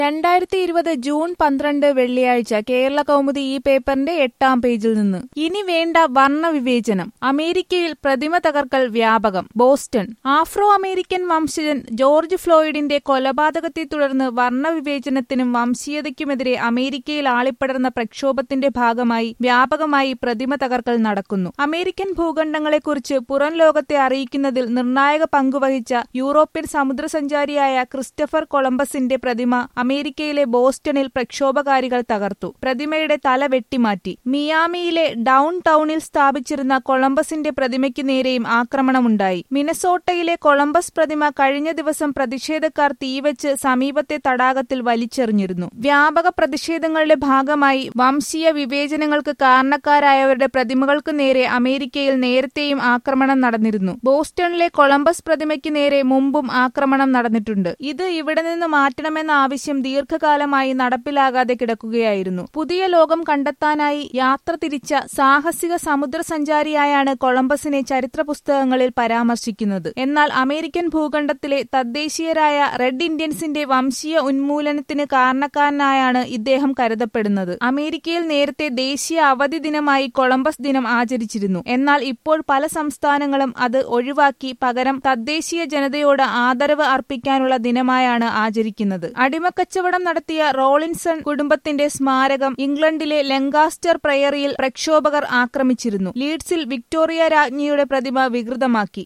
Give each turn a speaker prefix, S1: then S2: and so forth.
S1: രണ്ടായിരത്തി ഇരുപത് ജൂൺ പന്ത്രണ്ട് വെള്ളിയാഴ്ച കേരള കൗമുദി ഈ പേപ്പറിന്റെ എട്ടാം പേജിൽ നിന്ന് ഇനി വേണ്ട വർണ്ണവിവേചനം അമേരിക്കയിൽ പ്രതിമ തകർക്കൽ വ്യാപകം ബോസ്റ്റൺ ആഫ്രോ അമേരിക്കൻ വംശജൻ ജോർജ് ഫ്ലോയിഡിന്റെ കൊലപാതകത്തെ തുടർന്ന് വർണ്ണവിവേചനത്തിനും വംശീയതയ്ക്കുമെതിരെ അമേരിക്കയിൽ ആളിപ്പടർന്ന പ്രക്ഷോഭത്തിന്റെ ഭാഗമായി വ്യാപകമായി പ്രതിമ തകർക്കൽ നടക്കുന്നു അമേരിക്കൻ ഭൂഖണ്ഡങ്ങളെക്കുറിച്ച് പുറം ലോകത്തെ അറിയിക്കുന്നതിൽ നിർണായക പങ്കുവഹിച്ച യൂറോപ്യൻ സമുദ്രസഞ്ചാരിയായ ക്രിസ്റ്റഫർ കൊളംബസിന്റെ പ്രതിമ അമേരിക്കയിലെ ബോസ്റ്റണിൽ പ്രക്ഷോഭകാരികൾ തകർത്തു പ്രതിമയുടെ തല വെട്ടിമാറ്റി മിയാമിയിലെ ഡൌൺ ടൗണിൽ സ്ഥാപിച്ചിരുന്ന കൊളംബസിന്റെ പ്രതിമയ്ക്ക് നേരെയും ആക്രമണമുണ്ടായി മിനസോട്ടയിലെ കൊളംബസ് പ്രതിമ കഴിഞ്ഞ ദിവസം പ്രതിഷേധക്കാർ തീവച്ച് സമീപത്തെ തടാകത്തിൽ വലിച്ചെറിഞ്ഞിരുന്നു വ്യാപക പ്രതിഷേധങ്ങളുടെ ഭാഗമായി വംശീയ വിവേചനങ്ങൾക്ക് കാരണക്കാരായവരുടെ പ്രതിമകൾക്ക് നേരെ അമേരിക്കയിൽ നേരത്തെയും ആക്രമണം നടന്നിരുന്നു ബോസ്റ്റണിലെ കൊളംബസ് പ്രതിമയ്ക്ക് നേരെ മുമ്പും ആക്രമണം നടന്നിട്ടുണ്ട് ഇത് ഇവിടെ നിന്ന് മാറ്റണമെന്ന ആവശ്യം ദീർഘകാലമായി നടപ്പിലാകാതെ കിടക്കുകയായിരുന്നു പുതിയ ലോകം കണ്ടെത്താനായി യാത്ര തിരിച്ച സാഹസിക സമുദ്രസഞ്ചാരിയായാണ് കൊളംബസിനെ ചരിത്ര പുസ്തകങ്ങളിൽ പരാമർശിക്കുന്നത് എന്നാൽ അമേരിക്കൻ ഭൂഖണ്ഡത്തിലെ തദ്ദേശീയരായ റെഡ് ഇന്ത്യൻസിന്റെ വംശീയ ഉന്മൂലനത്തിന് കാരണക്കാരനായാണ് ഇദ്ദേഹം കരുതപ്പെടുന്നത് അമേരിക്കയിൽ നേരത്തെ ദേശീയ അവധി ദിനമായി കൊളംബസ് ദിനം ആചരിച്ചിരുന്നു എന്നാൽ ഇപ്പോൾ പല സംസ്ഥാനങ്ങളും അത് ഒഴിവാക്കി പകരം തദ്ദേശീയ ജനതയോട് ആദരവ് അർപ്പിക്കാനുള്ള ദിനമായാണ് ആചരിക്കുന്നത് അടിമക്കച്ചവടം നടത്തിയ റോളിൻസൺ കുടുംബത്തിന്റെ സ്മാരകം ഇംഗ്ലണ്ടിലെ ലെങ്കാസ്റ്റർ പ്രയറിയിൽ പ്രക്ഷോഭകർ ആക്രമിച്ചിരുന്നു ലീഡ്സിൽ വിക്ടോറിയ രാജ്ഞിയുടെ പ്രതിമ വികൃതമാക്കി